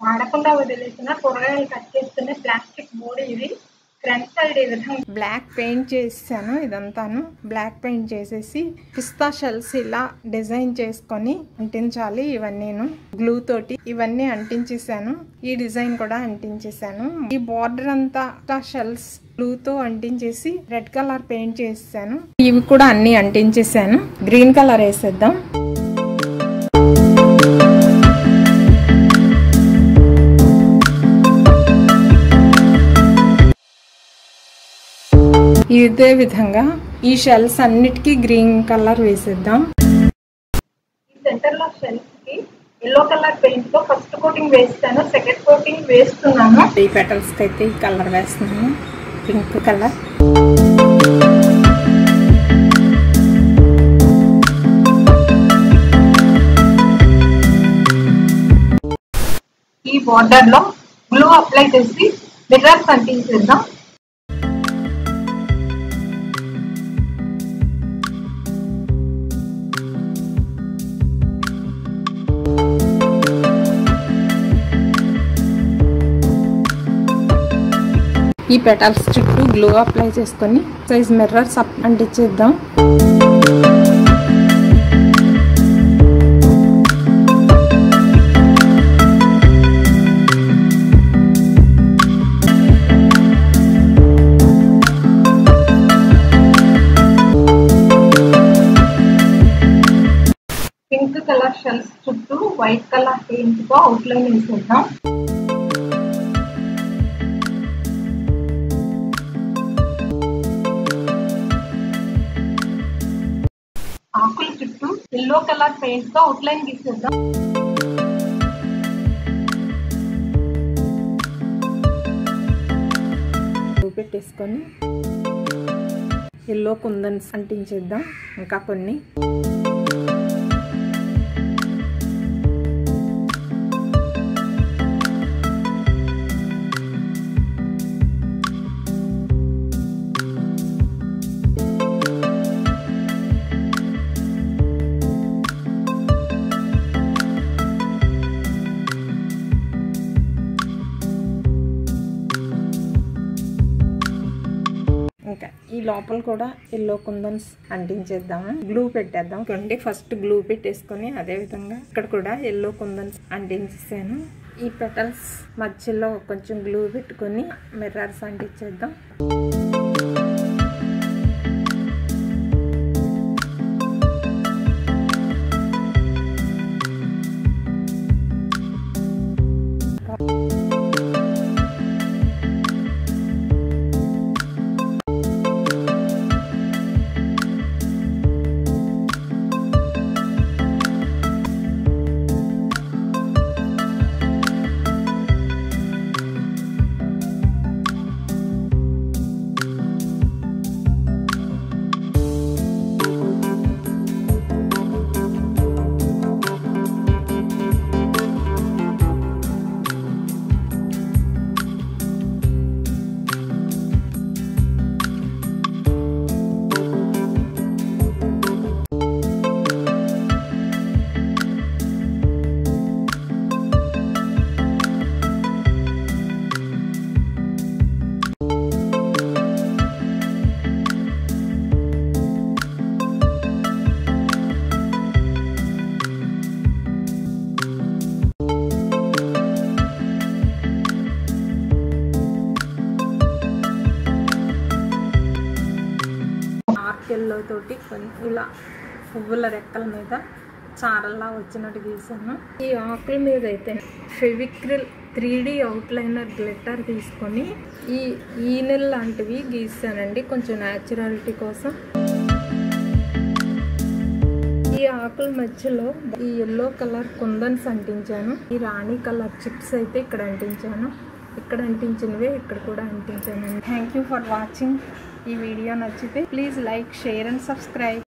వాడకుండా వదిలేసిన కూరగాయలు కట్ చేసుకునే ప్లాస్టిక్ మూడు ఇది ఫ్రంట్ సైడ్ ఈ విధంగా బ్లాక్ పెయింట్ చేసాను ఇదంతాను బ్లాక్ పెయింట్ చేసేసి పిస్తా షెల్స్ ఇలా డిజైన్ చేసుకొని అంటించాలి ఇవన్నీను గ్లూ తోటి ఇవన్నీ అంటించేసాను ఈ డిజైన్ కూడా అంటించేసాను ఈ బార్డర్ అంతా పిస్తా షెల్స్ తో అంటించేసి రెడ్ కలర్ పెయింట్ చేసాను ఇవి కూడా అన్ని అంటించేసాను గ్రీన్ కలర్ వేసేద్దాం ఇదే విధంగా ఈ షెల్స్ అన్నిటికీ గ్రీన్ కలర్ వేసేద్దాం ఈ సెంటర్ లో షెల్ఫ్ కి ఎల్లో కలర్ పెయింట్ తో ఫస్ట్ కోటింగ్ వేస్తాను సెకండ్ కోటింగ్ వేస్తున్నాను ఈ పెటల్స్ కి అయితే ఈ కలర్ వేస్తున్నాను పింక్ కలర్ ఈ బార్డర్ లో గ్లూ అప్లై చేసి మిర్రర్స్ అంటించేద్దాం ఈ పెటల్స్ చుట్టూ గ్లూ అప్లై చేసుకొని సైజ్ మిర్రర్స్ అంటించేద్దాం పింక్ కలర్ షెల్స్ చుట్టూ వైట్ కలర్ పెయింట్ తో అవుట్లైన్ వేసేద్దాం ఆకుల చుట్టూ ఎల్లో కలర్ పెయింట్ తో అవుట్లైన్ గీసేద్దాం పెట్టేసుకొని ఎల్లో కుందన్స్ అంటించేద్దాం ఇంకా కొన్ని ఇంకా ఈ లోపల కూడా ఎల్లో కుందన్స్ అంటించేద్దాము గ్లూ పెట్టేద్దాం కంటే ఫస్ట్ గ్లూ పెట్టేసుకొని అదే విధంగా ఇక్కడ కూడా ఎల్లో కుందన్స్ అంటించేసాను ఈ పెటల్స్ మధ్యలో కొంచెం గ్లూ పెట్టుకొని మిర్రర్స్ అంటించేద్దాం ఆర్కెల్లో తోటి కొన్ని ఇలా పువ్వుల రెక్కల మీద చారల్లా వచ్చినట్టు గీసాను ఈ ఆకుల మీద అయితే Fevicryl three D outliner glitter తీసుకొని ఈ ఈనెల్ లాంటివి గీసానండి కొంచెం న్యాచురాలిటీ కోసం ఈ ఆకుల మధ్యలో ఈ ఎల్లో కలర్ కుందన్స్ అంటించాను ఈ రాణి కలర్ చిప్స్ అయితే ఇక్కడ అంటించాను ఇక్కడ అంటించినవే ఇక్కడ కూడా అంటించాను థ్యాంక్ యూ ఫర్ వాచింగ్ ఈ వీడియో నచ్చితే please like share and subscribe